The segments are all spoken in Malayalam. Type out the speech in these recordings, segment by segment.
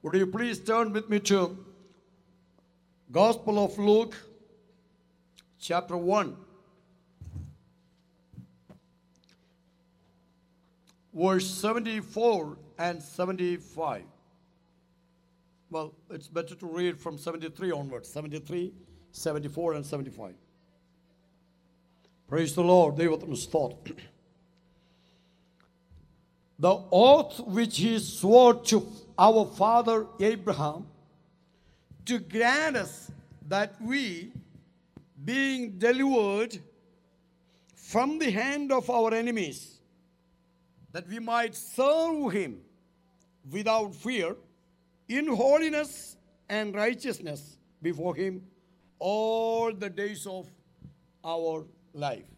Would you please turn with me to Gospel of Luke, chapter 1, verse 74 and 75. Well, it's better to read from 73 onwards 73, 74, and 75. Praise the Lord. ദൈവത്തിന് സ്തോത്രം The oath which he swore to our father Abraham to grant us that we, being delivered from the hand of our enemies, that we might serve him without fear in holiness and righteousness before him all the days of our life.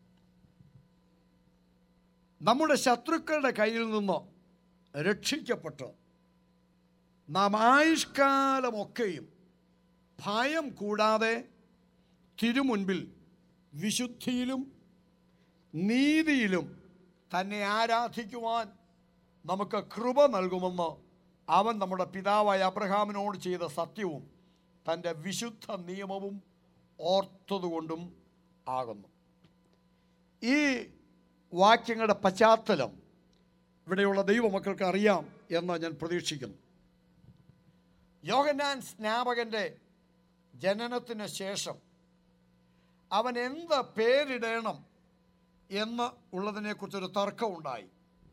നമ്മുടെ ശത്രുക്കളുടെ കയ്യിൽ നിന്ന് രക്ഷിക്കപ്പെട്ട് നാം ആയുഷ്കാലമൊക്കെയും ഭയം കൂടാതെ തിരുമുൻപിൽ വിശുദ്ധിയിലും നീതിയിലും തന്നെ ആരാധിക്കുവാൻ നമുക്ക് കൃപ നൽകുമെന്ന് അവൻ നമ്മുടെ പിതാവായ അബ്രഹാമിനോട് ചെയ്ത സത്യവും തൻ്റെ വിശുദ്ധ നിയമവും ഓർത്തതുകൊണ്ടും ആകുന്നു ഈ വാക്യങ്ങളുടെ പശ്ചാത്തലം ഇവിടെയുള്ള ദൈവമക്കൾക്ക് അറിയാം എന്ന് ഞാൻ പ്രതീക്ഷിക്കുന്നു യോഹന്നാൻ സ്നാപകൻ്റെ ജനനത്തിന് ശേഷം അവൻ എന്ത് പേരിടണം എന്ന് ഉള്ളതിനെക്കുറിച്ചൊരു തർക്കമുണ്ടായി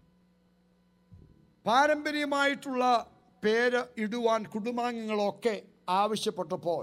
പാരമ്പര്യമായിട്ടുള്ള പേര് ഇടുവാൻ കുടുംബാംഗങ്ങളൊക്കെ ആവശ്യപ്പെട്ടപ്പോൾ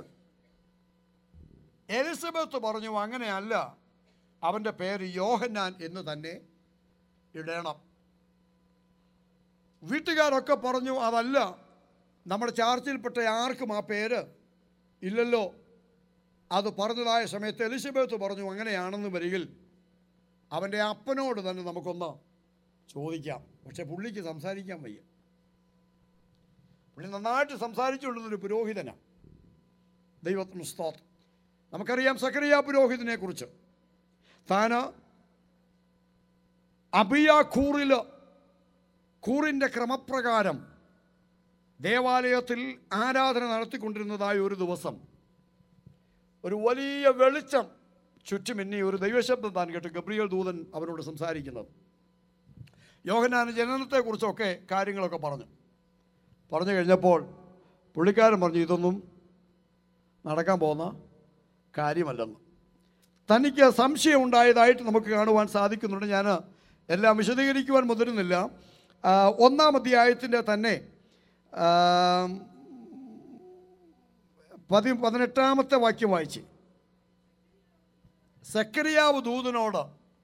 എലിസബത്ത് പറഞ്ഞു അങ്ങനെയല്ല അവൻ്റെ പേര് യോഹന്നാൻ എന്ന് തന്നെ ഇടണം വീട്ടുകാരൊക്കെ പറഞ്ഞു അതല്ല നമ്മുടെ ചാർച്ചിൽപ്പെട്ട ആർക്കും ആ പേര് ഇല്ലല്ലോ അത് പറഞ്ഞതായ സമയത്ത് എലിസബത്ത് പറഞ്ഞു അങ്ങനെയാണെന്ന് വരികിൽ അവൻ്റെ അപ്പനോട് തന്നെ നമുക്കൊന്ന് ചോദിക്കാം പക്ഷെ പുള്ളിക്ക് സംസാരിക്കാൻ വയ്യ പുള്ളി നന്നായിട്ട് സംസാരിച്ചുകൊണ്ടിരുന്നൊരു പുരോഹിതനാണ് ദൈവത്തിന് സ്തോത്രം നമുക്കറിയാം സക്കറിയ പുരോഹിതനെ കുറിച്ച് താന് അബിയ ഖൂറിൽ ഖൂറിൻ്റെ ക്രമപ്രകാരം ദേവാലയത്തിൽ ആരാധന നടത്തിക്കൊണ്ടിരുന്നതായ ഒരു ദിവസം ഒരു വലിയ വെളിച്ചം ചുറ്റുമിന്നി ഒരു ദൈവശബ്ദം താൻ കേട്ടു ഗബ്രിയൽ ദൂതൻ അവരോട് സംസാരിക്കുന്നത് യോഹനാന് ജനനത്തെക്കുറിച്ചൊക്കെ കാര്യങ്ങളൊക്കെ പറഞ്ഞു പറഞ്ഞു കഴിഞ്ഞപ്പോൾ പുള്ളിക്കാരൻ പറഞ്ഞു ഇതൊന്നും നടക്കാൻ പോകുന്ന കാര്യമല്ലെന്ന് തനിക്ക് സംശയം ഉണ്ടായതായിട്ട് നമുക്ക് കാണുവാൻ സാധിക്കുന്നുണ്ട് ഞാൻ എല്ലാം വിശദീകരിക്കുവാൻ മുതിരുന്നില്ല ആ, ഒന്നാം അധ്യായത്തിൻ്റെ തന്നെ ആ, പതി പതിനെട്ടാമത്തെ വാക്യം വായിച്ച് സക്കരിയാവ് ദൂതനോട്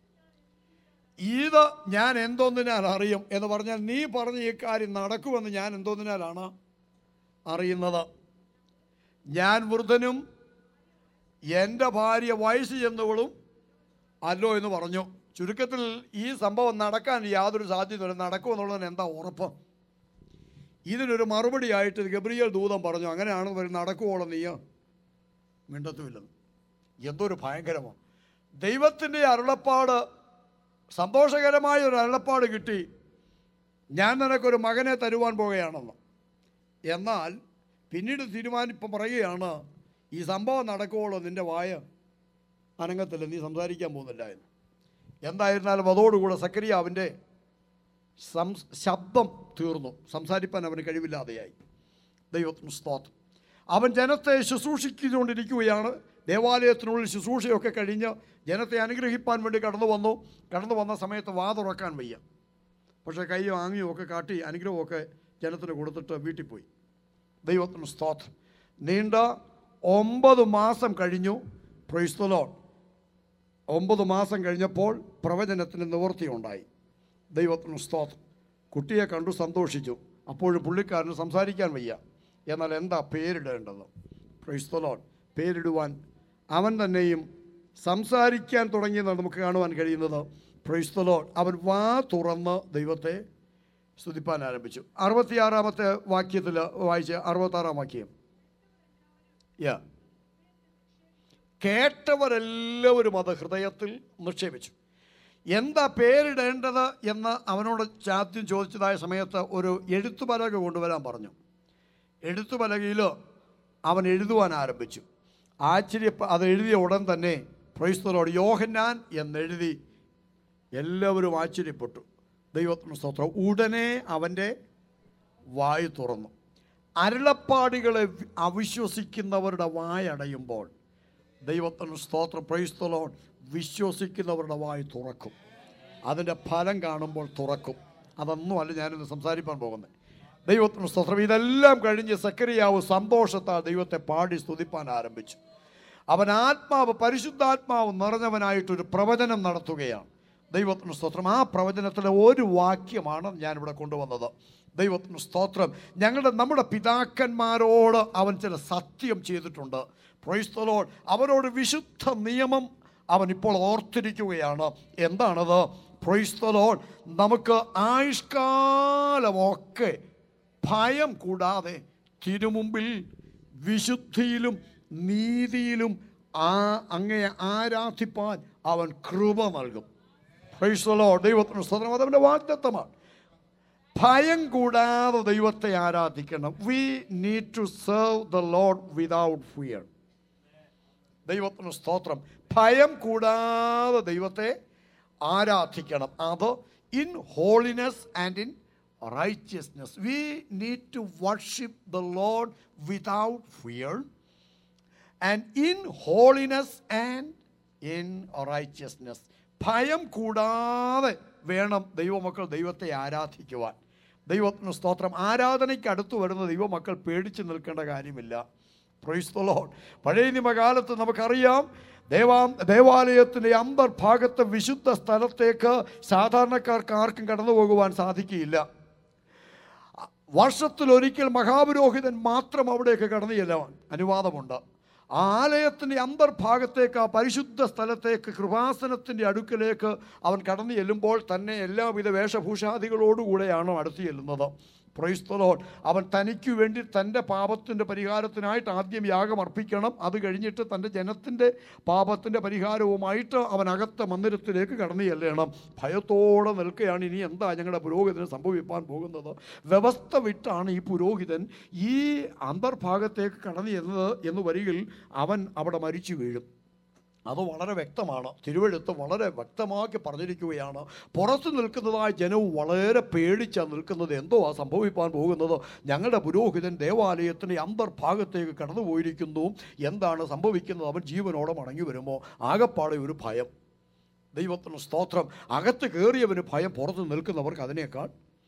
ഇത് ഞാൻ എന്തോന്നിനാൽ അറിയും എന്ന് പറഞ്ഞാൽ നീ പറഞ്ഞ ഈ കാര്യം നടക്കുമെന്ന് ഞാൻ എന്തോന്നിനാലാണ് അറിയുന്നത് ഞാൻ വൃദ്ധനും എൻ്റെ ഭാര്യ വയസ്സ് ചെന്നവളും അല്ലോ എന്ന് പറഞ്ഞു ചുരുക്കത്തിൽ ഈ സംഭവം നടക്കാൻ യാതൊരു സാധ്യതയില്ല നടക്കുമെന്നുള്ളതിന് എന്താ ഉറപ്പ് ഇതിനൊരു മറുപടിയായിട്ട് ഗബ്രിയൽ ദൂതം പറഞ്ഞു അങ്ങനെയാണെന്ന് വരും നടക്കുവോളം നീ മിണ്ടത്തുമില്ലെന്ന് എന്തൊരു ഭയങ്കരമോ ദൈവത്തിൻ്റെ അരുളപ്പാട് സന്തോഷകരമായ ഒരു അരുളപ്പാട് കിട്ടി ഞാൻ നിനക്കൊരു മകനെ തരുവാൻ പോകുകയാണെന്ന് എന്നാൽ പിന്നീട് തീരുമാനിപ്പം പറയുകയാണ് ഈ സംഭവം നടക്കുവോളോ നിൻ്റെ വായ അനങ്ങത്തില്ല നീ സംസാരിക്കാൻ പോകുന്നില്ല എന്ന് എന്തായിരുന്നാലും അതോടുകൂടെ സക്കരിയാവിൻ്റെ സം ശബ്ദം തീർന്നു സംസാരിപ്പാൻ അവന് കഴിവില്ലാതെയായി ദൈവത്തിന് സ്തോത്രം അവൻ ജനത്തെ ശുശ്രൂഷിച്ചുകൊണ്ടിരിക്കുകയാണ് ദേവാലയത്തിനുള്ളിൽ ശുശ്രൂഷയൊക്കെ കഴിഞ്ഞ് ജനത്തെ അനുഗ്രഹിപ്പാൻ വേണ്ടി കടന്നു വന്നു കടന്നു വന്ന സമയത്ത് വാ തുറക്കാൻ വയ്യ പക്ഷേ കൈയും ആങ്ങിയും ഒക്കെ കാട്ടി അനുഗ്രഹമൊക്കെ ജനത്തിന് കൊടുത്തിട്ട് വീട്ടിൽ പോയി ദൈവത്തിന് സ്തോത്രം നീണ്ട ഒമ്പത് മാസം കഴിഞ്ഞു പ്രൈസ്തലോൺ ഒമ്പത് മാസം കഴിഞ്ഞപ്പോൾ പ്രവചനത്തിന് നിവൃത്തിയുണ്ടായി ദൈവത്തിന് സ്തോത്രം കുട്ടിയെ കണ്ടു സന്തോഷിച്ചു അപ്പോഴും പുള്ളിക്കാരന് സംസാരിക്കാൻ വയ്യ എന്നാൽ എന്താ പേരിടേണ്ടത് പ്രൈസ്തലോൺ പേരിടുവാൻ അവൻ തന്നെയും സംസാരിക്കാൻ തുടങ്ങിയെന്നാണ് നമുക്ക് കാണുവാൻ കഴിയുന്നത് പ്രൈസ്തലോൺ അവൻ വാ തുറന്ന് ദൈവത്തെ സ്തുതിപ്പാൻ ആരംഭിച്ചു അറുപത്തിയാറാമത്തെ വാക്യത്തിൽ വായിച്ച അറുപത്താറാം വാക്യം യാ കേട്ടവരെല്ലാവരും അത് ഹൃദയത്തിൽ നിക്ഷേപിച്ചു എന്താ പേരിടേണ്ടത് എന്ന് അവനോട് ചാദ്യം ചോദിച്ചതായ സമയത്ത് ഒരു എഴുത്തുപലക കൊണ്ടുവരാൻ പറഞ്ഞു എഴുത്തുപലകയിൽ അവൻ എഴുതുവാൻ ആരംഭിച്ചു ആശ്ചര്യ അത് എഴുതിയ ഉടൻ തന്നെ പ്രൈസ്തലോട് യോഹന്നാൻ എന്നെഴുതി എല്ലാവരും ആശ്ചര്യപ്പെട്ടു ദൈവത്തിന് സ്തോത്രം ഉടനെ അവൻ്റെ വായ് തുറന്നു അരുളപ്പാടികളെ വി- അവിശ്വസിക്കുന്നവരുടെ വായടയുമ്പോൾ ദൈവത്തിന് സ്തോത്രം പ്രൈസ്തലോൺ വിശ്വസിക്കുന്നവരുടെ വായ് തുറക്കും അതിൻ്റെ ഫലം കാണുമ്പോൾ തുറക്കും അതൊന്നുമല്ല ഞാനിന്ന് സംസാരിക്കാൻ പോകുന്നത് ദൈവത്തിന് സ്തോത്രം ഇതെല്ലാം കഴിഞ്ഞ് സക്രിയാവ് സന്തോഷത്താൽ ദൈവത്തെ പാടി സ്തുതിപ്പാൻ ആരംഭിച്ചു അവൻ ആത്മാവ് പരിശുദ്ധാത്മാവ് നിറഞ്ഞവനായിട്ടൊരു പ്രവചനം നടത്തുകയാണ് ദൈവത്തിന് സ്തോത്രം ആ പ്രവചനത്തിലെ ഒരു വാക്യമാണ് ഞാനിവിടെ കൊണ്ടുവന്നത് ദൈവത്തിന് സ്തോത്രം ഞങ്ങളുടെ നമ്മുടെ പിതാക്കന്മാരോട് അവൻ ചില സത്യം ചെയ്തിട്ടുണ്ട് പ്രൊയ്സ്തലോൾ അവരോട് വിശുദ്ധ നിയമം അവൻ ഇപ്പോൾ ഓർത്തിരിക്കുകയാണ് എന്താണത് പ്രൊയ്സ്തലോൾ നമുക്ക് ആയുഷ്കാലമൊക്കെ ഭയം കൂടാതെ തിരുമുമ്പിൽ വിശുദ്ധിയിലും നീതിയിലും ആ അങ്ങയെ ആരാധിപ്പാൻ അവൻ കൃപ നൽകും പ്രൈസ്തലോ ദൈവത്തിന് സ്വതന്ത്രം അതവൻ്റെ വാഗ്ദത്തമാണ് ഭയം കൂടാതെ ദൈവത്തെ ആരാധിക്കണം we need to serve the Lord without fear ദൈവത്തിന് സ്തോത്രം ഭയം കൂടാതെ ദൈവത്തെ ആരാധിക്കണം അത് in holiness and in righteousness we need to worship the Lord without fear and in holiness and in righteousness ഭയം കൂടാതെ വേണം ദൈവമക്കൾ ദൈവത്തെ ആരാധിക്കുവാൻ ദൈവത്തിന് സ്തോത്രം ആരാധനയ്ക്ക് അടുത്ത് വരുന്ന ദൈവമക്കൾ പേടിച്ച് നിൽക്കേണ്ട കാര്യമില്ല പ്രൊയ്സ്തലോൺ പഴയ നിയമകാലത്ത് നമുക്കറിയാം ദേവാ ദേവാലയത്തിൻ്റെ അന്തർഭാഗത്തെ വിശുദ്ധ സ്ഥലത്തേക്ക് സാധാരണക്കാർക്ക് ആർക്കും കടന്നു പോകുവാൻ സാധിക്കുകയില്ല വർഷത്തിലൊരിക്കൽ മഹാപുരോഹിതൻ മാത്രം അവിടേക്ക് കടന്നു ചെല്ലാൻ അനുവാദമുണ്ട് ആ ആലയത്തിൻ്റെ അന്തർഭാഗത്തേക്ക് ആ പരിശുദ്ധ സ്ഥലത്തേക്ക് കൃപാസനത്തിൻ്റെ അടുക്കലേക്ക് അവൻ കടന്നു ചെല്ലുമ്പോൾ തന്നെ എല്ലാവിധ വേഷഭൂഷാദികളോടുകൂടെയാണ് അടുത്ത് ചെല്ലുന്നത് പ്രൊയ്സ്തലോൺ അവൻ തനിക്ക് വേണ്ടി തൻ്റെ പാപത്തിൻ്റെ പരിഹാരത്തിനായിട്ട് ആദ്യം യാഗം അർപ്പിക്കണം അത് കഴിഞ്ഞിട്ട് തൻ്റെ ജനത്തിൻ്റെ പാപത്തിൻ്റെ പരിഹാരവുമായിട്ട് അവൻ അകത്ത മന്ദിരത്തിലേക്ക് കടന്നു ചെല്ലണം ഭയത്തോടെ നിൽക്കുകയാണ് ഇനി എന്താ ഞങ്ങളുടെ പുരോഹിതന് സംഭവിപ്പാൻ പോകുന്നത് വ്യവസ്ഥ വിട്ടാണ് ഈ പുരോഹിതൻ ഈ അന്തർഭാഗത്തേക്ക് കടന്നു ചെന്നത് എന്ന് വരികിൽ അവൻ അവിടെ മരിച്ചു വീഴും അത് വളരെ വ്യക്തമാണ് തിരുവഴുത്ത് വളരെ വ്യക്തമാക്കി പറഞ്ഞിരിക്കുകയാണ് പുറത്ത് നിൽക്കുന്നതായ ജനവും വളരെ പേടിച്ചാണ് നിൽക്കുന്നത് എന്തോ ആ സംഭവിപ്പാൻ പോകുന്നത് ഞങ്ങളുടെ പുരോഹിതൻ ദേവാലയത്തിൻ്റെ അന്തർഭാഗത്തേക്ക് കടന്നു പോയിരിക്കുന്നു എന്താണ് സംഭവിക്കുന്നത് അവൻ ജീവനോടെ മടങ്ങി വരുമോ ആകപ്പാടെ ഒരു ഭയം ദൈവത്തിന് സ്തോത്രം അകത്ത് കയറിയവന് ഭയം പുറത്ത് നിൽക്കുന്നവർക്ക് അതിനേക്കാൾ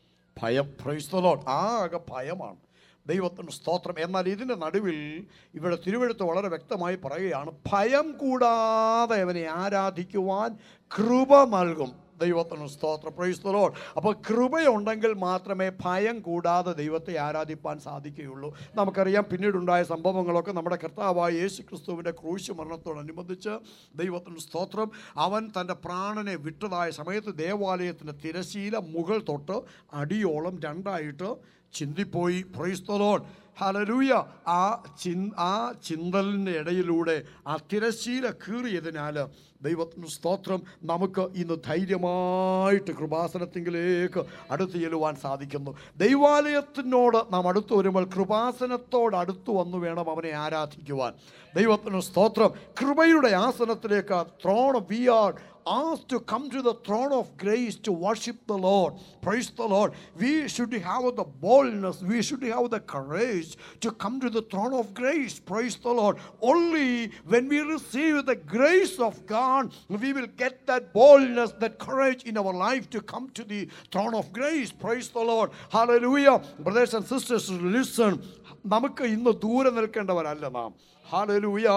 ഭയം പ്രൈസ്തലോൺ ആകെ ഭയമാണ് ദൈവത്തിന് സ്തോത്രം എന്നാൽ ഇതിൻ്റെ നടുവിൽ ഇവിടെ തിരുവഴുത്ത് വളരെ വ്യക്തമായി പറയുകയാണ് ഭയം കൂടാതെ അവനെ ആരാധിക്കുവാൻ കൃപ നൽകും ദൈവത്തിന് സ്തോത്രം പ്രൈസ്തലോൺ അപ്പോൾ കൃപയുണ്ടെങ്കിൽ മാത്രമേ ഭയം കൂടാതെ ദൈവത്തെ ആരാധിപ്പാൻ സാധിക്കുകയുള്ളൂ നമുക്കറിയാം പിന്നീടുണ്ടായ സംഭവങ്ങളൊക്കെ നമ്മുടെ കർത്താവായ യേശു ക്രിസ്തുവിൻ്റെ ക്രൂശ് മരണത്തോടനുബന്ധിച്ച് ദൈവത്തിന് സ്തോത്രം അവൻ തൻ്റെ പ്രാണനെ വിട്ടതായ സമയത്ത് ദേവാലയത്തിൻ്റെ തിരശീല മുകൾ തൊട്ട് അടിയോളം രണ്ടായിട്ട് ചിന്തിപ്പോയി പ്രൈസ്തലോൺ ഹലലൂയ ആ ചിൻ ആ ചിന്തലിൻ്റെ ഇടയിലൂടെ ആ തിരശീല കീറിയതിനാൽ ദൈവത്തിന് സ്തോത്രം നമുക്ക് ഇന്ന് ധൈര്യമായിട്ട് കൃപാസനത്തിങ്കിലേക്ക് അടുത്ത് ചെല്ലുവാൻ സാധിക്കുന്നു ദൈവാലയത്തിനോട് നാം അടുത്ത് വരുമ്പോൾ കൃപാസനത്തോട് അടുത്ത് വന്നു വേണം അവനെ ആരാധിക്കുവാൻ ദൈവത്തിന് സ്തോത്രം കൃപയുടെ ആസനത്തിലേക്ക് throne we are asked to come to the throne of grace to worship the Lord. Praise the Lord. We should have the boldness, we should have the courage to come to the throne of grace. Praise the Lord. Only when we receive the grace of God, we will get that boldness, that courage in our life to come to the throne of grace. Praise the Lord. Hallelujah. Brothers and sisters, listen. നമുക്ക് ഇന്ന് ദൂരെ നിൽക്കേണ്ടവരല്ല നാം ഹാലലൂയ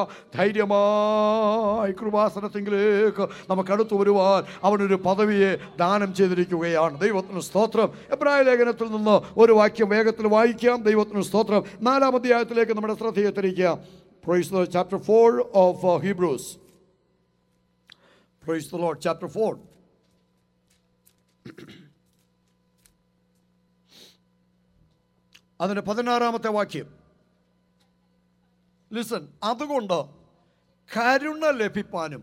ധൈര്യമായി കൃപാസനത്തിങ്കിലേക്ക് നമുക്ക് അടുത്തു വരുവാൻ അവനൊരു പദവിയെ ദാനം ചെയ്തിരിക്കുകയാണ് ദൈവത്തിന് സ്തോത്രം എബ്രായ ലേഖനത്തിൽ നിന്ന് ഒരു വാക്യം വേഗത്തിൽ വായിക്കാം ദൈവത്തിന് സ്തോത്രം നാലാം അധ്യായത്തിലേക്ക് നമ്മുടെ ശ്രദ്ധയെ തിരിക്കുക praise chapter four of Hebrews praise the Lord chapter four അതിൻ്റെ പതിനാറാമത്തെ വാക്യം ലിസൺ അതുകൊണ്ട് കരുണ ലഭിപ്പാനും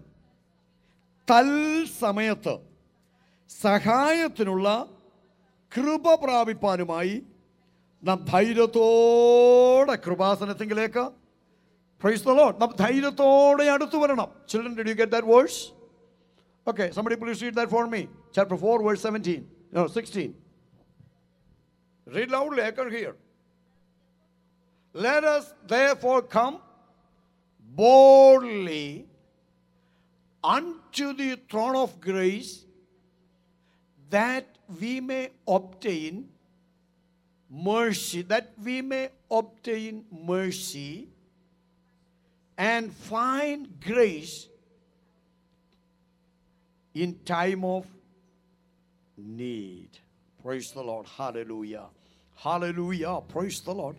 തൽസമയത്ത് സഹായത്തിനുള്ള കൃപ പ്രാപിപ്പാനുമായി നാം ധൈര്യത്തോടെ കൃപാസനത്തിങ്കിലേക്ക് പ്രൈസ് ദ ലോർഡ് നാം ധൈര്യത്തോടെ അടുത്തു വരണം children did you get that verse okay somebody please read that for me chapter 4 verse 17 no 16 read loudly i can hear let us therefore come boldly unto the throne of grace that we may obtain mercy, that we may obtain mercy and find grace in time of need. Praise the Lord. Hallelujah. Hallelujah. Praise the Lord.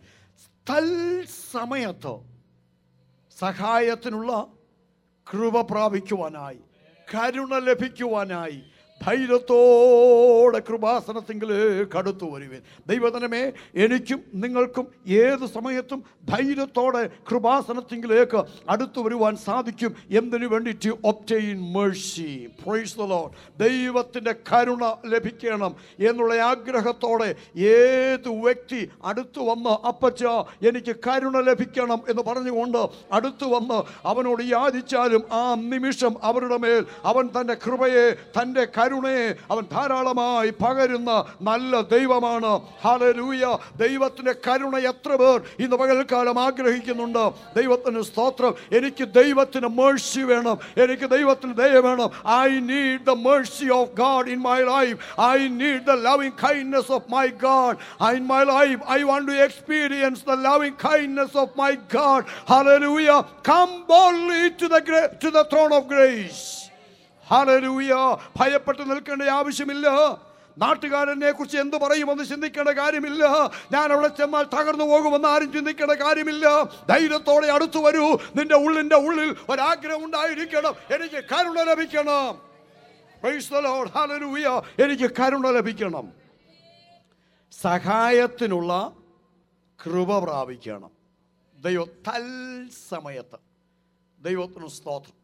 തൽസമയത്ത് സഹായത്തിനുള്ള കൃപ പ്രാപിക്കുവാനായി കരുണ ലഭിക്കുവാനായി ധൈര്യത്തോടെ കൃപാസനത്തിങ്കിലേക്ക് അടുത്തു വരുവേൻ ദൈവജനമേ എനിക്കും നിങ്ങൾക്കും ഏത് സമയത്തും ധൈര്യത്തോടെ കൃപാസനത്തിങ്കിലേക്ക് അടുത്തു വരുവാൻ സാധിക്കും എന്തിനു വേണ്ടിയിട്ട് obtain mercy praise the Lord ദൈവത്തിൻ്റെ കരുണ ലഭിക്കണം എന്നുള്ള ആഗ്രഹത്തോടെ ഏത് വ്യക്തി അടുത്തു വന്ന് അപ്പച്ച എനിക്ക് കരുണ ലഭിക്കണം എന്ന് പറഞ്ഞുകൊണ്ട് അടുത്തു വന്ന് അവനോട് യാചിച്ചാലും ആ നിമിഷം അവരുടെ മേൽ അവൻ തൻ്റെ കൃപയെ തൻ്റെ കരുണയെ അവൻ ധാരാളമായി പകരുന്ന നല്ല ദൈവമാണ് ഹാലലൂയ ദൈവത്തിൻ്റെ കരുണ എത്ര പേർ ഇന്ന് പകൽക്കാലം ആഗ്രഹിക്കുന്നുണ്ട് ദൈവത്തിന് സ്തോത്രം എനിക്ക് ദൈവത്തിന് മേഴ്സി വേണം എനിക്ക് ദൈവത്തിന് ദയ വേണം I need the mercy of God in my life I need the loving kindness of my God in my life I want to experience the loving kindness of my God hallelujah come boldly to the gra- to the throne of grace hallelujah ഭയപ്പെട്ട് നിൽക്കേണ്ട ആവശ്യമില്ല നാട്ടുകാരനെ കുറിച്ച് എന്ത് പറയുമെന്ന് ചിന്തിക്കേണ്ട കാര്യമില്ല ഞാൻ അവിടെ ചെന്നാൽ തകർന്നു പോകുമെന്ന് ആരും ചിന്തിക്കേണ്ട കാര്യമില്ല ധൈര്യത്തോടെ അടുത്തു വരൂ നിന്റെ ഉള്ളിന്റെ ഉള്ളിൽ ഒരാഗ്രഹം ഉണ്ടായിരിക്കണം എനിക്ക് കരുണ ലഭിക്കണം Praise the Lord. Hallelujah. എനിക്ക് കരുണ ലഭിക്കണം സഹായത്തിനുള്ള കൃപ പ്രാപിക്കണം ദൈവ തൽസമയത്ത് ദൈവത്തിന് സ്തോത്രം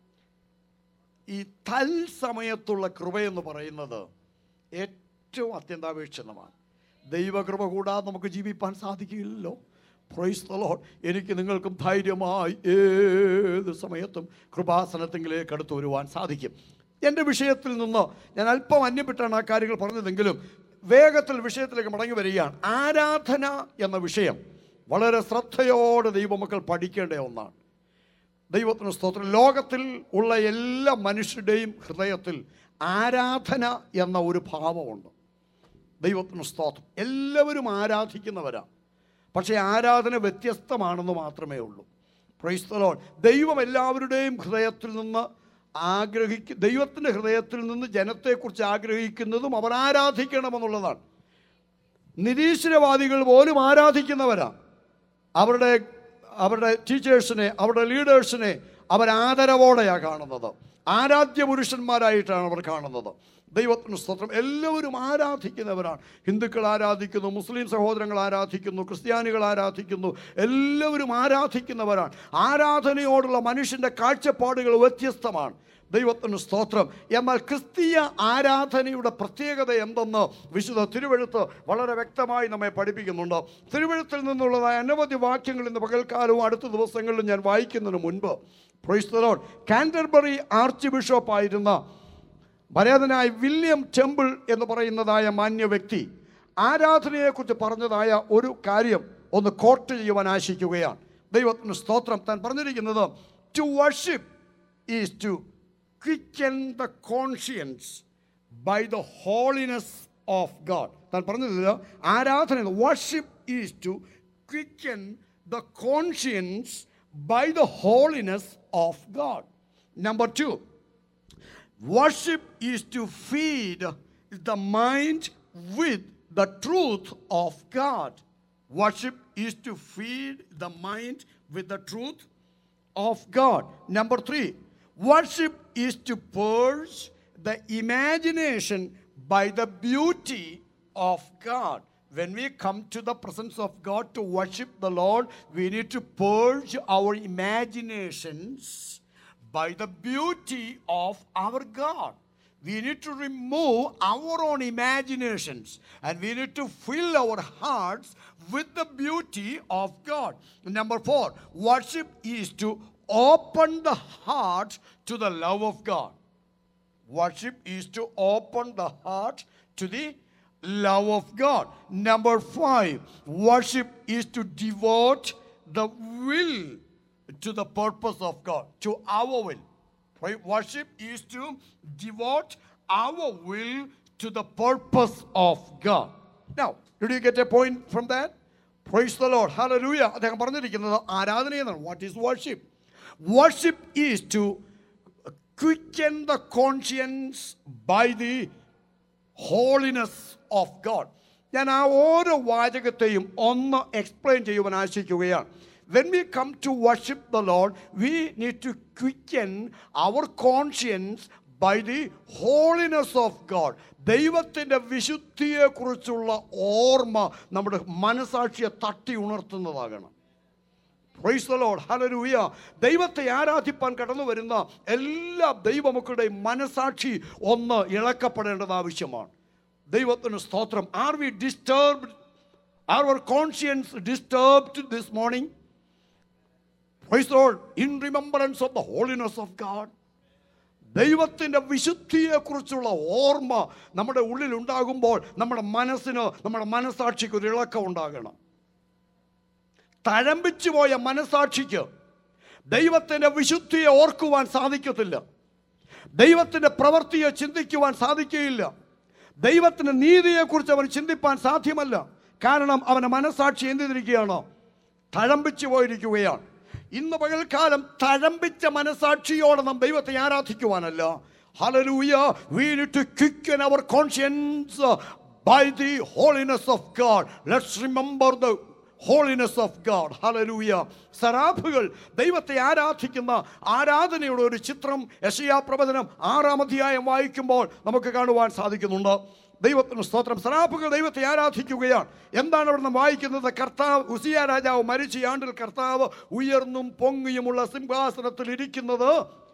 ഈ തൽസമയത്തുള്ള കൃപയെന്ന് പറയുന്നത് ഏറ്റവും അത്യന്താപേക്ഷിതമാണ് ദൈവകൃപ കൂടാതെ നമുക്ക് ജീവിപ്പാൻ സാധിക്കില്ലല്ലോ പ്രൈസ് the Lord. എനിക്ക് നിങ്ങൾക്കും ധൈര്യമായി ഏത് സമയത്തും കൃപാസനത്തിങ്കിലേക്ക് അടുത്ത് വരുവാൻ സാധിക്കും എൻ്റെ വിഷയത്തിൽ നിന്ന് ഞാൻ അല്പം അന്യപ്പെട്ടാണ് ആ കാര്യങ്ങൾ പറഞ്ഞതെങ്കിലും വേഗത്തിൽ വിഷയത്തിലേക്ക് മടങ്ങി വരികയാണ് ആരാധന എന്ന വിഷയം വളരെ ശ്രദ്ധയോടെ ദൈവമക്കൾ പഠിക്കേണ്ട ഒന്നാണ് ദൈവത്തിന് സ്തോത്രം ലോകത്തിൽ ഉള്ള എല്ലാ മനുഷ്യരുടെയും ഹൃദയത്തിൽ ആരാധന എന്ന ഒരു ഭാവമുണ്ട് ദൈവത്തിന് സ്തോത്രം എല്ലാവരും ആരാധിക്കുന്നവരാ പക്ഷേ ആരാധന വ്യത്യസ്തമാണെന്ന് മാത്രമേ ഉള്ളൂ പ്രൈസ്തലോൺ ദൈവം എല്ലാവരുടെയും ഹൃദയത്തിൽ നിന്ന് ആഗ്രഹിക്കും ദൈവത്തിൻ്റെ ഹൃദയത്തിൽ നിന്ന് ജനത്തെക്കുറിച്ച് ആഗ്രഹിക്കുന്നതും അവർ ആരാധിക്കണമെന്നുള്ളതാണ് നിരീശ്വരവാദികൾ പോലും ആരാധിക്കുന്നവരാ അവരുടെ അവരുടെ ടീച്ചേഴ്സിനെ അവരുടെ ലീഡേഴ്സിനെ അവർ ആദരവോടെയാണ് കാണുന്നത് ആരാധ്യ പുരുഷന്മാരായിട്ടാണ് അവർ കാണുന്നത് ദൈവത്തിന് സ്തോത്രം എല്ലാവരും ആരാധിക്കുന്നവരാണ് ഹിന്ദുക്കൾ ആരാധിക്കുന്നു മുസ്ലിം സഹോദരങ്ങൾ ആരാധിക്കുന്നു ക്രിസ്ത്യാനികൾ ആരാധിക്കുന്നു എല്ലാവരും ആരാധിക്കുന്നവരാണ് ആരാധനയോടുള്ള മനുഷ്യൻ്റെ കാഴ്ചപ്പാടുകൾ വ്യത്യസ്തമാണ് ദൈവത്തിന് സ്തോത്രം എന്നാൽ ക്രിസ്തീയ ആരാധനയുടെ പ്രത്യേകത എന്തെന്ന് വിശുദ്ധ തിരുവഴുത്ത് വളരെ വ്യക്തമായി നമ്മെ പഠിപ്പിക്കുന്നുണ്ട് തിരുവഴുത്തിൽ നിന്നുള്ളതായ അനവധി വാക്യങ്ങൾ ഇന്ന് പകൽക്കാലവും അടുത്ത ദിവസങ്ങളിലും ഞാൻ വായിക്കുന്നതിന് മുൻപ് പ്രൊയ്സ്തലോൺ കാൻറ്റർബറി ആർച്ച് ബിഷപ്പായിരുന്ന ഭരതനായ വില്യം ടെമ്പിൾ എന്ന് പറയുന്നതായ മാന്യ വ്യക്തി ആരാധനയെക്കുറിച്ച് പറഞ്ഞതായ ഒരു കാര്യം ഒന്ന് കോട്ട് ചെയ്യുവാൻ ആശിക്കുകയാണ് ദൈവത്തിന് സ്തോത്രം താൻ പറഞ്ഞിരിക്കുന്നത് to worship is to quicken the conscience by the holiness of God താൻ പറഞ്ഞത് ആരാധന worship is to quicken the conscience by the holiness of God number two Worship is to feed the mind with the truth of God. Worship is to feed the mind with the truth of God. Number three, worship is to purge the imagination by the beauty of God. When we come to the presence of God to worship the Lord, we need to purge our imaginations by the beauty of our God. we need to remove our own imaginations and we need to fill our hearts with the beauty of God. Number four, worship is to open the heart to the love of God. Worship is to open the heart to the love of God. Number five, worship is to devote the will to the purpose of God, to our will. Right? Worship is to devote our will to the purpose of God. Now, did you get a point from that? Praise the Lord. Hallelujah. അദ്ദേഹം പറഞ്ഞിരിക്കുന്നത് ആരാധന എന്നാണ് what is worship worship is to quicken the conscience by the holiness of God ഞാൻ ആ ഓരോ വാചകത്തെയും ഒന്ന് എക്സ്പ്ലെയിൻ ചെയ്യുവാൻ ആശിക്കുകയാണ് when we come to worship the Lord we need to quicken our conscience by the holiness of God ദൈവത്തിൻ്റെ വിശുദ്ധിയെക്കുറിച്ചുള്ള ഓർമ്മ നമ്മുടെ മനസാക്ഷിയെ തട്ടി ഉണർത്തുന്നതാകണം പ്രൈസ് ദ ലോർഡ് ഹല്ലേലൂയ ദൈവത്തെ ആരാധിപ്പാൻ കടന്നു വരുന്ന എല്ലാ ദൈവമക്കളുടെയും മനസാക്ഷി ഒന്ന് ഇളക്കപ്പെടേണ്ടത് ആവശ്യമാണ് ദൈവത്തിന് സ്തോത്രം are we disturbed are our conscience disturbed this morning praise Lord in remembrance of the holiness of God ദൈവത്തിൻ്റെ വിശുദ്ധിയെക്കുറിച്ചുള്ള ഓർമ്മ നമ്മുടെ ഉള്ളിൽ ഉണ്ടാകുമ്പോൾ നമ്മുടെ മനസ്സിന് നമ്മുടെ മനസാക്ഷിക്ക് ഒരു ഇളക്കം ഉണ്ടാകണം തഴമ്പിച്ചു പോയ മനസാക്ഷിക്ക് ദൈവത്തിൻ്റെ വിശുദ്ധിയെ ഓർക്കുവാൻ സാധിക്കത്തില്ല ദൈവത്തിൻ്റെ പ്രവൃത്തിയെ ചിന്തിക്കുവാൻ സാധിക്കുകയില്ല ദൈവത്തിൻ്റെ നീതിയെക്കുറിച്ച് അവൻ ചിന്തിപ്പാൻ സാധ്യമല്ല കാരണം അവൻ്റെ മനസാക്ഷി എന്തിരിക്കുകയാണോ തഴമ്പിച്ചു പോയിരിക്കുകയാണ് ഇന്ന് പകൽക്കാലം തഴമ്പിച്ച മനസാക്ഷിയോടെ നാം ദൈവത്തെ ആരാധിക്കുവാനല്ല hallelujah we need to quicken our conscience by the holiness of God let's remember the holiness of God hallelujah സറാഫുകൾ ദൈവത്തെ ആരാധിക്കുന്ന ആരാധനയുടെ ഒരു ചിത്രം യശയാ പ്രവചനം ആറാം അധ്യായം വായിക്കുമ്പോൾ നമുക്ക് കാണുവാൻ സാധിക്കുന്നുണ്ട് ദൈവത്തിന് സ്തോത്രം സറാഫുകൾ ദൈവത്തെ ആരാധിക്കുകയാണ് എന്താണ് അവിടെ നാം വായിക്കുന്നത് കർത്താവ് ഉസിയ രാജാവ് മരിച്ച ഈ ആണ്ടിൽ കർത്താവ് ഉയർന്നും പൊങ്ങിയുമുള്ള സിംഹാസനത്തിൽ ഇരിക്കുന്നത്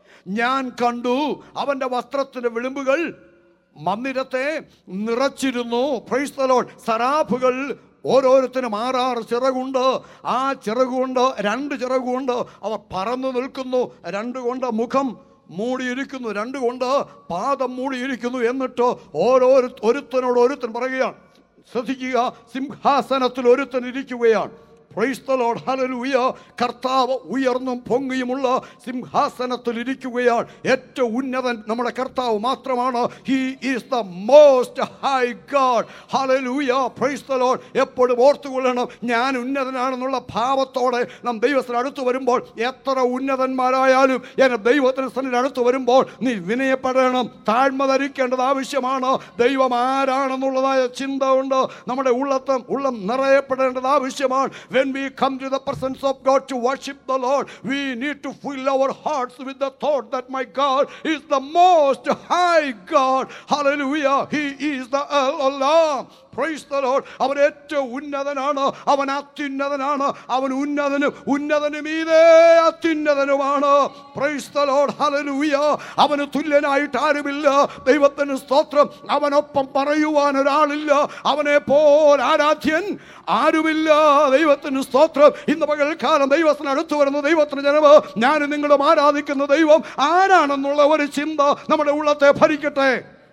ഞാൻ കണ്ടു അവൻ്റെ വസ്ത്രത്തിൻ്റെ വിളിമ്പുകൾ മന്ദിരത്തെ നിറച്ചിരുന്നു പ്രൈസ് ദ ലോർഡ് സറാഫുകൾ ഓരോരുത്തരും ആറാറ് ചിറകുണ്ട് ആ ചിറകുകൊണ്ട് രണ്ട് ചിറകുകൊണ്ട് അവർ പറന്നു നിൽക്കുന്നു രണ്ട് കൊണ്ട് മുഖം മൂടിയിരിക്കുന്നു രണ്ട് കൊണ്ട് പാദം മൂടിയിരിക്കുന്നു എന്നിട്ട് ഓരോ ഒരുത്തനോട് ഒരുത്തൻ പറയുകയാണ് ശ്രദ്ധിക്കുക സിംഹാസനത്തിൽ ഒരുത്തൻ ഇരിക്കുകയാണ് Praise the Lord. Hallelujah. കർത്താവ് ഉയർന്നും പൊങ്ങിയുമുള്ള സിംഹാസനത്തിൽ ഇരിക്കുകയാണ് ഏറ്റവും ഉന്നതൻ നമ്മുടെ കർത്താവ് മാത്രമാണ് he is the most high God ഹലലൂയ പ്രൈസ് ദ ലോഡ് എപ്പോഴും ഓർത്തുകൊള്ളണം ഞാൻ ഉന്നതനാണെന്നുള്ള ഭാവത്തോടെ നാം ദൈവത്തിന് അടുത്ത് വരുമ്പോൾ എത്ര ഉന്നതന്മാരായാലും എന്നെ ദൈവത്തിന് സന്നിധി അടുത്ത് വരുമ്പോൾ നീ വിനയപ്പെടണം താഴ്മ ധരിക്കേണ്ടത് ആവശ്യമാണ് ദൈവം ആരാണെന്നുള്ളതായ ചിന്ത ഉണ്ട് നമ്മുടെ ഉള്ളത്തും ഉള്ളം നിറയപ്പെടേണ്ടത് ആവശ്യമാണ് when we come to the presence of God to worship the Lord, we need to fill our hearts with the thought that my God is the most high God. Hallelujah. He is the El Olam. Praise the Lord. അവൻ ഏറ്റവും ഉന്നതനാണ് അവൻ അത്യുന്നതനാണ് അവൻ ഉന്നതനും ഉന്നതനും ഇതേ അത്യുന്നതനുമാണ് പ്രൈസ് ദ ലോർഡ് ഹല്ലേലൂയ അവന് തുല്യനായിട്ട് ആരുമില്ല ദൈവത്തിന് സ്തോത്രം അവനൊപ്പം പറയുവാൻ ഒരാളില്ല അവനെ പോൽ ആരാധ്യൻ ആരുമില്ല ദൈവത്തിന് സ്തോത്രം ഇന്ന് പകൽക്കാലം ദൈവത്തിന് അടുത്ത് വരുന്ന ദൈവത്തിന് ജനവ് ഞാൻ നിങ്ങളും ആരാധിക്കുന്ന ദൈവം ആരാണെന്നുള്ള ഒരു ചിന്ത നമ്മുടെ ഉള്ളത്തെ ഭരിക്കട്ടെ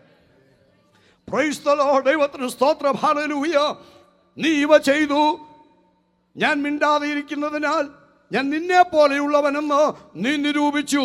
പ്രൈസ് ദ ലോർഡ് ദൈവത്തിന് സ്തോത്രം ഹല്ലേലൂയ നീ ഇവ ചെയ്തു ഞാൻ മിണ്ടാതെ ഇരിക്കുന്നതിനാൽ ഞാൻ നിന്നെ പോലെയുള്ളവനെന്ന് നീ നിരൂപിച്ചു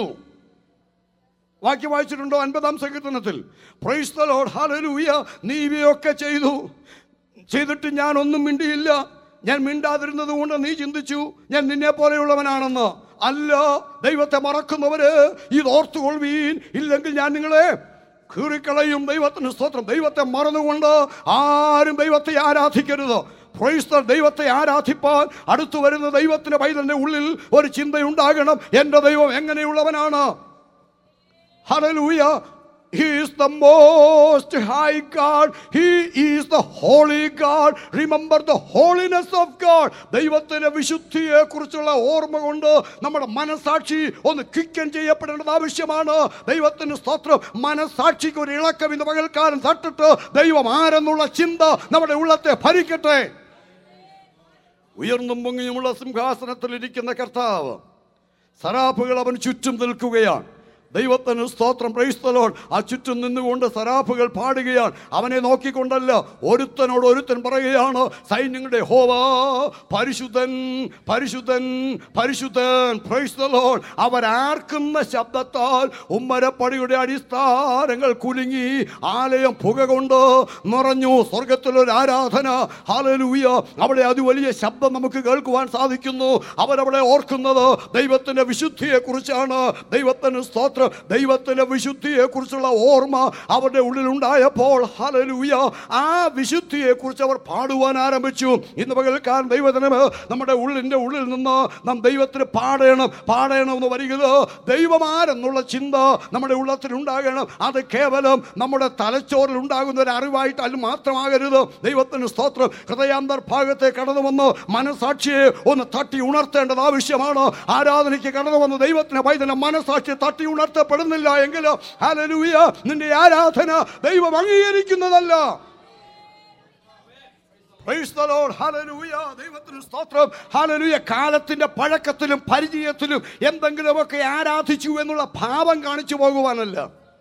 വാക്യം വായിച്ചിട്ടുണ്ടോ അൻപതാം സങ്കീർത്തനത്തിൽ പ്രൈസ് ദ ലോർഡ് ഹല്ലേലൂയ നീ ഇവയൊക്കെ ചെയ്തു ചെയ്തിട്ട് ഞാൻ ഒന്നും മിണ്ടിയില്ല ഞാൻ മിണ്ടാതിരുന്നത് കൊണ്ട് നീ ചിന്തിച്ചു ഞാൻ നിന്നെ പോലെയുള്ളവനാണെന്ന് അല്ല ദൈവത്തെ മറക്കുന്നവര് ഇത് ഓർത്തുകൊള്ളുവീൻ ഇല്ലെങ്കിൽ ഞാൻ നിങ്ങളെ കീറിക്കളയും ദൈവത്തിന് സ്തോത്രം ദൈവത്തെ മറന്നുകൊണ്ട് ആരും ദൈവത്തെ ആരാധിക്കരുത് Praise the ദൈവത്തെ ആരാധിപ്പാൻ അടുത്തു വരുന്ന ദൈവത്തിന്റെ പൈതലിന്റെ ഉള്ളിൽ ഒരു ചിന്തയുണ്ടാകണം എൻ്റെ ദൈവം എങ്ങനെയുള്ളവനാണ് ഹലലൂയ He is the most high God. He is the holy God. Remember the holiness of God. ദൈവത്തിന്റെ വിശുദ്ധിയെ കുറിച്ചുള്ള ഓർമ്മ കൊണ്ട് നമ്മുടെ മനസാക്ഷി ഒന്ന് ക്വിക്കൻ ചെയ്യപ്പെടേണ്ടത് ആവശ്യമാണ് ദൈവത്തിന് സ്തോത്രം മനസാക്ഷിക്ക് ഒരു ഇളക്കം ഇന്ന് പകൽക്കാലം തട്ടിട്ട് ദൈവം ആരെന്നുള്ള ചിന്ത നമ്മുടെ ഉള്ളത്തെ ഭരിക്കട്ടെ ഉയർന്നും പൊങ്ങിയുമുള്ള സിംഹാസനത്തിൽ ഇരിക്കുന്ന കർത്താവ് സറാഫുകൾ അവൻ ചുറ്റും നിൽക്കുകയാണ് ദൈവത്തിന് സ്തോത്രം പ്രൈസ്തലോൺ ആ ചുറ്റും നിന്നുകൊണ്ട് സറാഫുകൾ പാടുകയാണ് അവനെ നോക്കിക്കൊണ്ടല്ല ഒരുത്തനോട് ഒരുത്തൻ പറയുകയാണ് സൈന്യങ്ങളുടെ ഹോവ പരിശുദ്ധൻ പരിശുദ്ധൻ പരിശുദ്ധൻ പ്രൈസ്തലോൺ അവരാർക്കുന്ന ശബ്ദത്താൽ ഉമ്മരപ്പടിയുടെ അടിസ്ഥാനങ്ങൾ കുലുങ്ങി ആലയം പുക കൊണ്ട് നിറഞ്ഞു സ്വർഗത്തിലൊരു ആരാധന ഹാലലൂയ അവിടെ അത് വലിയ ശബ്ദം നമുക്ക് കേൾക്കുവാൻ സാധിക്കുന്നു അവരവിടെ ഓർക്കുന്നത് ദൈവത്തിന്റെ വിശുദ്ധിയെ കുറിച്ചാണ് ദൈവത്തിന് സ്തോത്രം ദൈവത്തിന്റെ വിശുദ്ധിയെ കുറിച്ചുള്ള ഓർമ്മ അവരുടെ ഉള്ളിൽ ഉണ്ടായപ്പോൾ ഹാലലൂയ ആ വിശുദ്ധിയെ കുറിച്ച് അവർ പാടുവാൻ ആരംഭിച്ചു ഇന്ന് പകൽക്കാരൻ ദൈവത്തിന് നമ്മുടെ ഉള്ളിന്റെ ഉള്ളിൽ നിന്ന് നാം ദൈവത്തിന് പാടണം പാടണം എന്ന് വരികത് ദൈവമാരെന്നുള്ള ചിന്ത നമ്മുടെ ഉള്ളത്തിൽ ഉണ്ടാകണം അത് കേവലം നമ്മുടെ തലച്ചോറിൽ ഉണ്ടാകുന്ന ഒരു അറിവായിട്ട് അത് മാത്രമാകരുത് ദൈവത്തിന് സ്തോത്രം ഹൃദയാന്തർ ഭാഗത്തെ കടന്നു വന്ന് മനസാക്ഷിയെ ഒന്ന് തട്ടി ഉണർത്തേണ്ടത് ആവശ്യമാണ് ആരാധനയ്ക്ക് കടന്നു വന്ന് ദൈവത്തിന് പൈതല മനസാക്ഷി തട്ടി ഉണർത്തപ്പെടുന്നില്ല എങ്കിൽ ഹല്ലേലൂയ നിന്റെ ആരാധന ദൈവം അംഗീകരിക്കുന്നതല്ല Praise the Lord. Hallelujah. ദൈവത്തിന് സ്തോത്രം ഹാലലൂയ കാലത്തിന്റെ പഴക്കത്തിലും പരിചയത്തിലും എന്തെങ്കിലുമൊക്കെ ആരാധിച്ചു എന്നുള്ള ഭാവം കാണിച്ചു പോകുവാനല്ല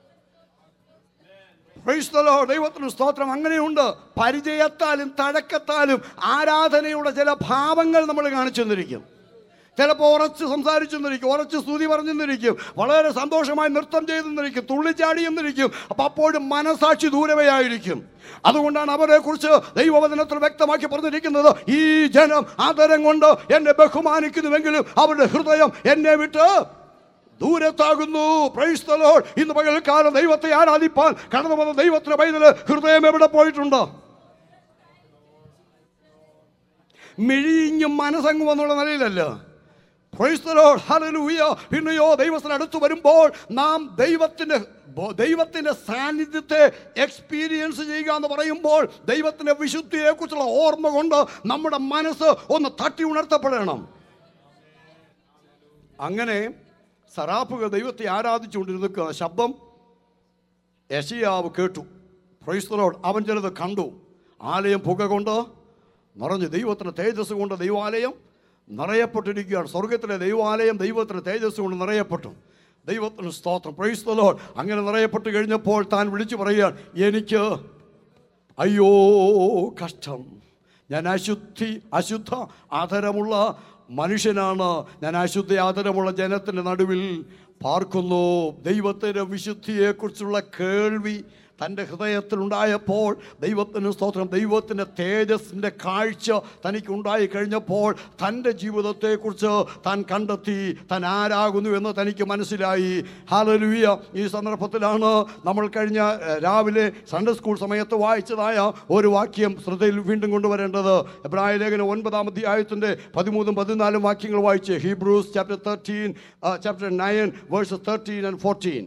Praise the Lord. ദൈവത്തിന് സ്തോത്രം അങ്ങനെയുണ്ട് പരിചയത്താലും തഴക്കത്താലും ആരാധനയുടെ ചില ഭാവങ്ങൾ നമ്മൾ കാണിച്ചു തന്നിരിക്കും ചിലപ്പോൾ ഉറച്ച് സംസാരിച്ചെന്നിരിക്കും ഉറച്ച് സ്തുതി പറഞ്ഞെന്നിരിക്കും വളരെ സന്തോഷമായി നൃത്തം ചെയ്തെന്നിരിക്കും തുള്ളിച്ചാടി എന്നിരിക്കും അപ്പം അപ്പോഴും മനസാക്ഷി ദൂരവയായിരിക്കും അതുകൊണ്ടാണ് അവരെ കുറിച്ച് ദൈവവചനത്തിൽ വ്യക്തമാക്കി പറഞ്ഞിരിക്കുന്നത് ഈ ജനം ആദരം കൊണ്ട് എന്നെ ബഹുമാനിക്കുന്നുവെങ്കിലും അവരുടെ ഹൃദയം എന്നെ വിട്ട് ദൂരത്താകുന്നു Praise the Lord. ഇന്ന് പകൽക്കാലം ദൈവത്തെ ആരാധിപ്പാൻ കടന്നു വന്ന ദൈവത്തിന്റെ പൈതല് ഹൃദയം എവിടെ പോയിട്ടുണ്ട് മിഴിഞ്ഞും മനസ്സങ്ങും എന്നുള്ള നിലയിലല്ല Praise the Lord. Hallelujah. പിന്നെയോ ദൈവത്തിന് അടുത്ത് വരുമ്പോൾ നാം ദൈവത്തിന്റെ ബോ- ദൈവത്തിന്റെ സാന്നിധ്യത്തെ എക്സ്പീരിയൻസ് ചെയ്യുക എന്ന് പറയുമ്പോൾ ദൈവത്തിന്റെ വിശുദ്ധിയെ കുറിച്ചുള്ള ഓർമ്മ കൊണ്ട് നമ്മുടെ മനസ്സ് ഒന്ന് തട്ടി ഉണർത്തപ്പെടണം അങ്ങനെ സറാഫുകൾ ദൈവത്തെ ആരാധിച്ചുകൊണ്ടിരുന്ന ശബ്ദം യശയാവ് കേട്ടു പ്രൈസ്തലോട് അവൻ ചിലത് കണ്ടു ആലയം പുക കൊണ്ട് നിറഞ്ഞു ദൈവത്തിന് തേജസ് കൊണ്ട് ദൈവാലയം നിറയപ്പെട്ടിരിക്കുകയാണ് സ്വർഗത്തിലെ ദൈവാലയം ദൈവത്തിന് തേജസ് കൊണ്ട് നിറയപ്പെട്ടു ദൈവത്തിന് സ്തോത്രം പ്രൈസ്തലോട് അങ്ങനെ നിറയപ്പെട്ട് കഴിഞ്ഞപ്പോൾ താൻ വിളിച്ചു പറയുകയാണ് എനിക്ക് അയ്യോ കഷ്ടം ഞാൻ അശുദ്ധി അശുദ്ധ ആദരമുള്ള മനുഷ്യനാണ് ഞാൻ അശുദ്ധ ആദരമുള്ള ജനത്തിൻ്റെ നടുവിൽ പാർക്കുന്നു ദൈവത്തിൻ്റെ വിശുദ്ധിയെക്കുറിച്ചുള്ള കേൾവി തൻ്റെ ഹൃദയത്തിലുണ്ടായപ്പോൾ ദൈവത്തിന് സ്തോത്രം ദൈവത്തിൻ്റെ തേജസ്സിൻ്റെ കാഴ്ച തനിക്കുണ്ടായി കഴിഞ്ഞപ്പോൾ തൻ്റെ ജീവിതത്തെക്കുറിച്ച് താൻ കണ്ടെത്തി താൻ ആരാകുന്നു എന്ന് തനിക്ക് മനസ്സിലായി ഹാലലുയ ഈ സന്ദർഭത്തിലാണ് നമ്മൾ കഴിഞ്ഞ ഏഹ്, രാവിലെ സൺഡേ സ്കൂൾ സമയത്ത് വായിച്ചതായ ഒരു വാക്യം ശ്രദ്ധയിൽ വീണ്ടും കൊണ്ടുവരേണ്ടത് എബ്രായ ലേഖനം ഒൻപതാം അധ്യായത്തിൻ്റെ പതിമൂന്നും പതിനാലും വാക്യങ്ങൾ വായിച്ച് Hebrews chapter thirteen chapter nine verses thirteen and fourteen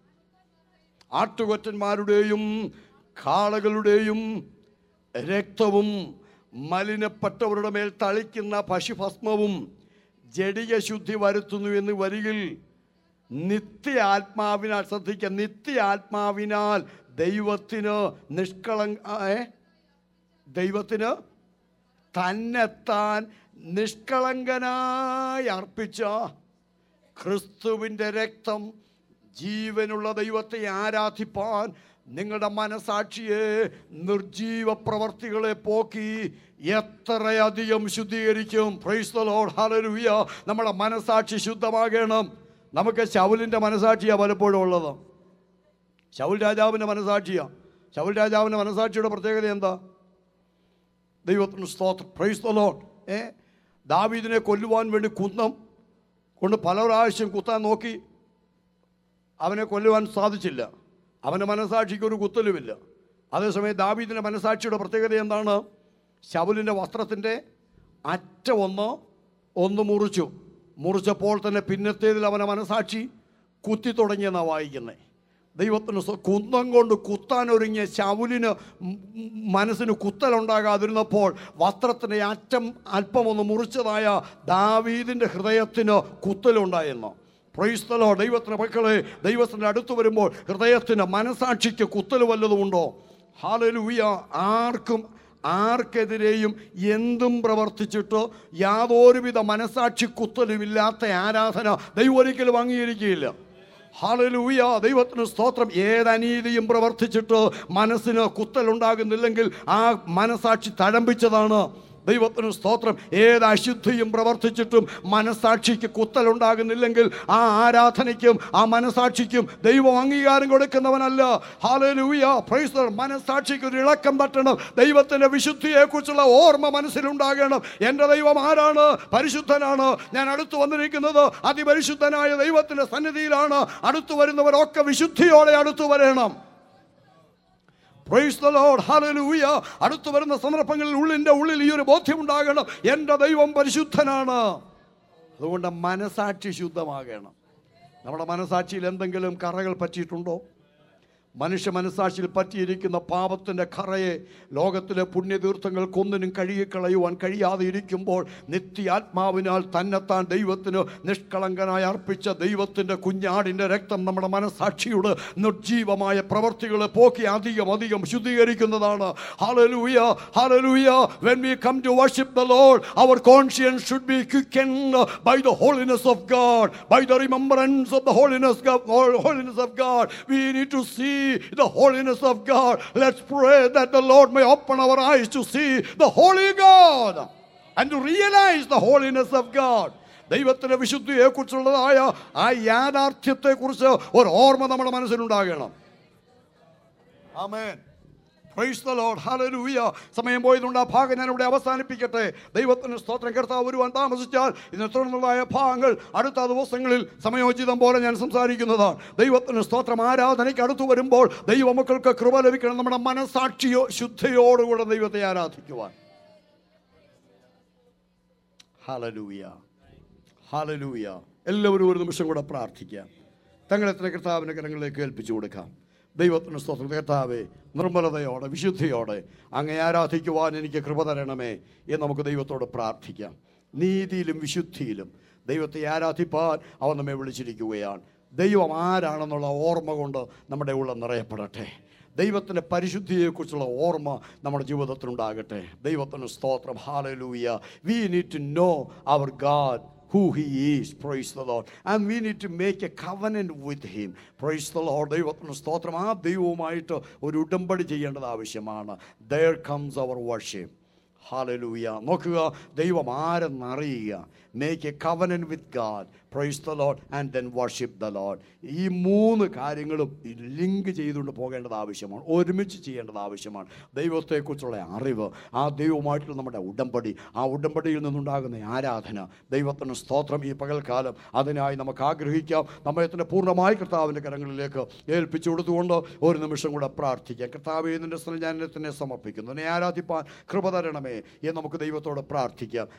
ആട്ടുകൊറ്റന്മാരുടെയും കാളകളുടെയും രക്തവും മലിനപ്പെട്ടവരുടെ മേൽ തളിക്കുന്ന പശുഭസ്മവും ജടിക ശുദ്ധി വരുത്തുന്നു എന്ന് വരികിൽ നിത്യ ആത്മാവിനാൽ ശ്രദ്ധിക്കുക നിത്യ ആത്മാവിനാൽ ദൈവത്തിന് നിഷ്കളങ്ക ഏ? ദൈവത്തിന് തന്നെത്താൻ നിഷ്കളങ്കനായി അർപ്പിച്ച ക്രിസ്തുവിൻ്റെ രക്തം ജീവനുള്ള ദൈവത്തെ ആരാധിപ്പാൻ നിങ്ങളുടെ മനസാക്ഷിയെ നിർജീവ പ്രവർത്തികളെ പോക്കി എത്രയധികം ശുദ്ധീകരിക്കും പ്രൈസ് ദ ലോർഡ് ഹല്ലേലൂയ നമ്മുടെ മനസാക്ഷി ശുദ്ധമാകണം നമുക്ക് ശൗലിൻ്റെ മനസാക്ഷിയാണ് പലപ്പോഴും ഉള്ളത് ശൗൽ രാജാവിൻ്റെ മനസാക്ഷിയാണ് ശൗൽ രാജാവിൻ്റെ മനസാക്ഷിയുടെ പ്രത്യേകത എന്താ ദൈവത്തിന് സ്തോത്രം പ്രൈസ് ദ ലോർഡ് ഏ ദാവീദിനെ കൊല്ലുവാൻ വേണ്ടി കുന്നം കൊണ്ട് പല പ്രാവശ്യം കുത്താൻ നോക്കി അവനെ കൊല്ലുവാൻ സാധിച്ചില്ല അവൻ്റെ മനസാക്ഷിക്ക് ഒരു കുത്തലുമില്ല അതേസമയം ദാവീദിൻ്റെ മനസാക്ഷിയുടെ പ്രത്യേകത എന്താണ് ശവലിൻ്റെ വസ്ത്രത്തിൻ്റെ അറ്റം ഒന്ന് ഒന്ന് മുറിച്ചു മുറിച്ചപ്പോൾ തന്നെ പിന്നത്തേതിൽ അവൻ്റെ മനസാക്ഷി കുത്തി തുടങ്ങിയെന്നാണ് വായിക്കുന്നത് ദൈവത്തിന് സ്വ- കുന്തം കൊണ്ട് കുത്താനൊരുങ്ങിയ ശൗലിന് ഉം ഉം മനസ്സിന് കുത്തലുണ്ടാകാതിരുന്നപ്പോൾ വസ്ത്രത്തിൻ്റെ അറ്റം അല്പം ഒന്ന് മുറിച്ചതായ ദാവീദിൻ്റെ ഹൃദയത്തിന് കുത്തലുണ്ടായിരുന്നു പ്രൈസ്തലോ ദൈവത്തിന് മക്കളെ ദൈവത്തിൻ്റെ അടുത്ത് വരുമ്പോൾ ഹൃദയത്തിന് മനസാക്ഷിക്ക് കുത്തൽ വല്ലതുമുണ്ടോ ഹാലലൂയ ആർക്കും ആർക്കെതിരെയും എന്തും പ്രവർത്തിച്ചിട്ട് യാതൊരുവിധ മനസാക്ഷി കുത്തലുമില്ലാത്ത ആരാധന ദൈവം ഒരിക്കലും അംഗീകരിക്കുകയില്ല ഹാലലൂയ ദൈവത്തിന് സ്തോത്രം ഏതനീതിയും പ്രവർത്തിച്ചിട്ട് മനസ്സിന് കുത്തലുണ്ടാകുന്നില്ലെങ്കിൽ ആ മനസാക്ഷി തഴമ്പിച്ചതാണ് ദൈവത്തിന് സ്തോത്രം ഏത് അശുദ്ധിയും പ്രവർത്തിച്ചിട്ടും മനസാക്ഷിക്ക് കുത്തലുണ്ടാകുന്നില്ലെങ്കിൽ ആ ആരാധനയ്ക്കും ആ മനസാക്ഷിക്കും ദൈവം അംഗീകാരം കൊടുക്കുന്നവനല്ല ഹാലലൂയ പ്രൈസ് മനസാക്ഷിക്ക് ഒരു ഇളക്കം പറ്റണം ദൈവത്തിന്റെ വിശുദ്ധിയെക്കുറിച്ചുള്ള ഓർമ്മ മനസ്സിലുണ്ടാകണം എൻ്റെ ദൈവം ആരാണ് പരിശുദ്ധനാണ് ഞാൻ അടുത്തു വന്നിരിക്കുന്നത് അതിപരിശുദ്ധനായ ദൈവത്തിന്റെ സന്നിധിയിലാണ് അടുത്തു വരുന്നവരൊക്കെ വിശുദ്ധിയോടെ അടുത്തു വരണം Praise the Lord. Hallelujah. അടുത്തു വരുന്ന സന്ദർഭങ്ങളിൽ ഉള്ളിൻ്റെ ഉള്ളിൽ ഈ ഒരു ബോധ്യമുണ്ടാകണം എൻ്റെ ദൈവം പരിശുദ്ധനാണ് അതുകൊണ്ട് മനസാക്ഷി ശുദ്ധമാകണം നമ്മുടെ മനസാക്ഷിയിൽ എന്തെങ്കിലും കറകൾ പറ്റിയിട്ടുണ്ടോ മനുഷ്യ മനസാക്ഷിയിൽ പറ്റിയിരിക്കുന്ന പാപത്തിൻ്റെ കറയെ ലോകത്തിലെ പുണ്യതീർത്ഥങ്ങൾക്കൊന്നിനും കഴുകിക്കളയുവാൻ കഴിയാതെ ഇരിക്കുമ്പോൾ നിത്യാത്മാവിനാൽ തന്നെത്താൻ ദൈവത്തിന് നിഷ്കളങ്കനായി അർപ്പിച്ച ദൈവത്തിൻ്റെ കുഞ്ഞാടിൻ്റെ രക്തം നമ്മുടെ മനസാക്ഷിയുടെ നിർജീവമായ പ്രവർത്തികളെ പോക്കി അധികം അധികം ശുദ്ധീകരിക്കുന്നതാണ് Hallelujah. Hallelujah. When we come to worship the Lord, our conscience should be quickened by the holiness of God, by the remembrance of the holiness of, holiness of God. We need to see the holiness of God. Let's pray that the Lord may open our eyes to see the holy God and to realize the holiness of God. ദൈവത്തിന്റെ വിശുദ്ധിയെക്കുറിച്ചുള്ളതായ ആ യാഥാർത്ഥ്യത്തെക്കുറിച്ച് ഒരു ഓർമ്മ നമ്മുടെ മനസ്സിലുണ്ടാകണം ആമേൻ പ്രൈസ് ദ ലോർഡ് ഹല്ലേലൂയ സമയം പോയതുകൊണ്ട് ആ ഭാഗം ഞാൻ ഇവിടെ അവസാനിപ്പിക്കട്ടെ ദൈവത്തിന് സ്തോത്രം കർത്താവ് വരുവാൻ താമസിച്ചാൽ ഇതിനെ തുടർന്നുള്ളതായ ഭാഗങ്ങൾ അടുത്ത ദിവസങ്ങളിൽ സമയോചിതം പോലെ ഞാൻ സംസാരിക്കുന്നതാണ് ദൈവത്തിന് സ്തോത്രം ആരാധനയ്ക്ക് അടുത്തു വരുമ്പോൾ ദൈവമക്കൾക്ക് കൃപ ലഭിക്കണം നമ്മുടെ മനസാക്ഷിയോ ശുദ്ധിയോടുകൂടെ ദൈവത്തെ ആരാധിക്കുവാൻ ഹലലൂയ ഹലലൂയ എല്ലാവരും ഒരു നിമിഷം കൂടെ പ്രാർത്ഥിക്കാം തങ്ങളെത്ര കർത്താവിൻ്റെ കരങ്ങളിലേക്ക് ഏൽപ്പിച്ചു കൊടുക്കാം ദൈവത്തിന് സ്തോത്രം കർത്താവെ നിർമ്മലതയോടെ വിശുദ്ധിയോടെ അങ്ങേ ആരാധിക്കുവാൻ എനിക്ക് കൃപ തരണമേ എന്ന് നമുക്ക് ദൈവത്തോട് പ്രാർത്ഥിക്കാം നീതിയിലും വിശുദ്ധിയിലും ദൈവത്തെ ആരാധിപ്പാൻ അവൻ നമ്മെ വിളിച്ചിരിക്കുകയാണ് ദൈവം ആരാണെന്നുള്ള ഓർമ്മ കൊണ്ട് നമ്മുടെ ഉള്ളം നിറയപ്പെടട്ടെ ദൈവത്തിൻ്റെ പരിശുദ്ധിയെക്കുറിച്ചുള്ള ഓർമ്മ നമ്മുടെ ജീവിതത്തിലുണ്ടാകട്ടെ ദൈവത്തിന് സ്തോത്രം ഹാലലൂയ we need to know our God who he is praise the lord and we need to make a covenant with him praise the lord ദൈവത്തിന് സ്തോത്രം ആ ദൈവവുമായിട്ട് ഒരു ഉടമ്പടി ചെയ്യേണ്ടത് ആവശ്യമാണ് there comes our worship ഹാലലൂയ നോക്കുക ദൈവം ആരെന്നറിയുക make a covenant with God praise the lord and then worship the lord ഈ മൂന്ന് കാര്യങ്ങളും ലിങ്ക് ചെയ്തുകൊണ്ട് പോകേണ്ടത് ആവശ്യമാണ് ഒരുമിച്ച് ചെയ്യേണ്ടത് ആവശ്യമാണ് ദൈവത്തെക്കുറിച്ചുള്ള അറിവ് ആ ദൈവവുമായിട്ടുള്ള നമ്മുടെ ഉടമ്പടി ആ ഉടമ്പടിയിൽ നിന്നുണ്ടാകുന്ന ആരാധന ദൈവത്തിന് സ്തോത്രം ഈ പകൽക്കാലം അതിനായി നമുക്ക് ആഗ്രഹിക്കാം നമ്മയത്തിൻ്റെ പൂർണ്ണമായി കർത്താവിൻ്റെ കരങ്ങളിലേക്ക് ഏൽപ്പിച്ചു കൊടുത്തുകൊണ്ട് ഒരു നിമിഷം കൂടെ പ്രാർത്ഥിക്കാം കർത്താവ് നിന്റെ സ്ഥലം ഞാൻ എന്നെ തന്നെ സമർപ്പിക്കുന്നു എന്നെ ആരാധിപ്പാൻ കൃപ തരണമേ എന്ന് നമുക്ക് ദൈവത്തോട് പ്രാർത്ഥിക്കാം